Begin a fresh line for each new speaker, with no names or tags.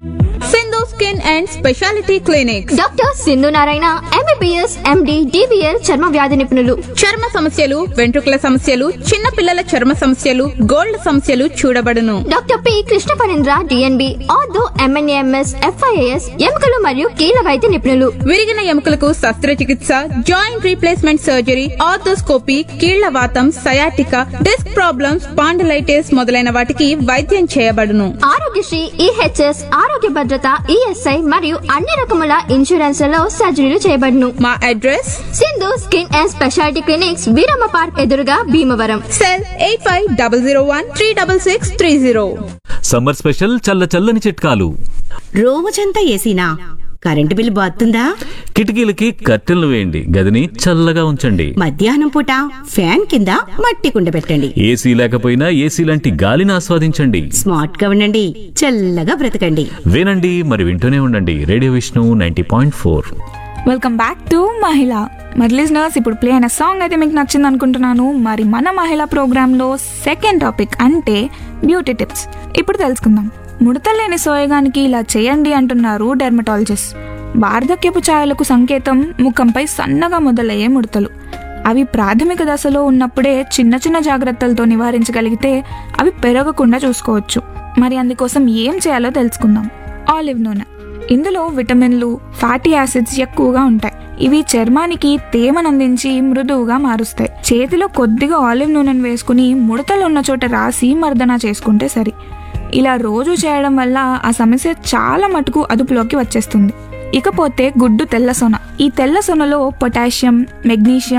Sindhu skin and speciality clinics
doctor Sindhu Narayana MBBS MD DBL చర్మ వ్యాధి నిపుణులు
చర్మ సమస్యలు వెంట్రుకల సమస్యలు చిన్న పిల్లల చర్మ సమస్యలు గోల్డ్ సమస్యలు చూడబడును
doctor P Krishna Parendra DNB ortho MNAMS FIAS ఎముకలు మరియు కీళ్ళ వైద్య నిపుణులు
విరిగిన ఎముకలకు శస్త్రచికిత్స జాయింట్ రీప్లేస్మెంట్ సర్జరీ ఆర్థోస్కోపీ కీళ్ల వాతం సయాటిక డిస్క్ ప్రాబ్లమ్స్ పాండలైటిస్ మొదలైన వాటికి వైద్యం చేయబడును
ఆరోగ్యశ్రీ ఈహెచ్ఎస్ ఆరోగ్య భద్రత ఈఎస్ఐ మరియు అన్ని రకముల ఇన్సూరెన్స్లలో సర్జరీలు చేయబడును
మా address
Sindhu skin and speciality clinics Veeramma park ఎదురుగా Bhimavaram
cell eight five double zero one three double six three zero
summer special చల్ల చల్లని చిట్కాలు
రోజంతా ఏసీనా కరెంటు బిల్లు బాతుందా
కిటికీలకి కట్టెలు వేయండి గదిని చల్లగా ఉంచండి
మధ్యాహ్నం పూట ఫ్యాన్ కింద మట్టి కుండ పెట్టండి
ఏసీ లేకపోయినా ఏసీ లాంటి గాలిని ఆస్వాదించండి
స్మార్ట్ గా ఉండండి చల్లగా బ్రతకండి
వినండి మరి వింటూనే ఉండండి radio Vishnu ninety point four
welcome back to Mahila మరి లిజనర్స్ ఇప్పుడు ప్లే అయిన సాంగ్ అయితే మీకు నచ్చింది అనుకుంటున్నాను మరి మన మహిళ ప్రోగ్రాంలో సెకండ్ టాపిక్ అంటే బ్యూటీ టిప్స్ ఇప్పుడు తెలుసుకుందాం ముడతలు లేని సోయగానికి ఇలా చేయండి అంటున్నారు డెర్మటాలజిస్ట్ వార్ధక్యపు ఛాయలకు సంకేతం ముఖంపై సన్నగా మొదలయ్యే ముడతలు అవి ప్రాథమిక దశలో ఉన్నప్పుడే చిన్న చిన్న జాగ్రత్తలతో నివారించగలిగితే అవి పెరగకుండా చూసుకోవచ్చు మరి అందుకోసం ఏం చేయాలో తెలుసుకుందాం ఆలివ్ నూనె ఇందులో విటమిన్లు ఫ్యాటీ యాసిడ్స్ ఎక్కువగా ఉంటాయి ఇవి చర్మానికి తేమనందించి మృదువుగా మారుస్తాయి చేతిలో కొద్దిగా ఆలివ్ నూనెను వేసుకుని ముడతలు ఉన్న చోట రాసి మర్దన చేసుకుంటే సరి ఇలా రోజు చేయడం వల్ల ఆ సమస్య చాలా మటుకు అదుపులోకి వచ్చేస్తుంది ఇకపోతే గుడ్డు తెల్ల సొన ఈ తెల్ల సొనలో పొటాషియం మెగ్నీషియం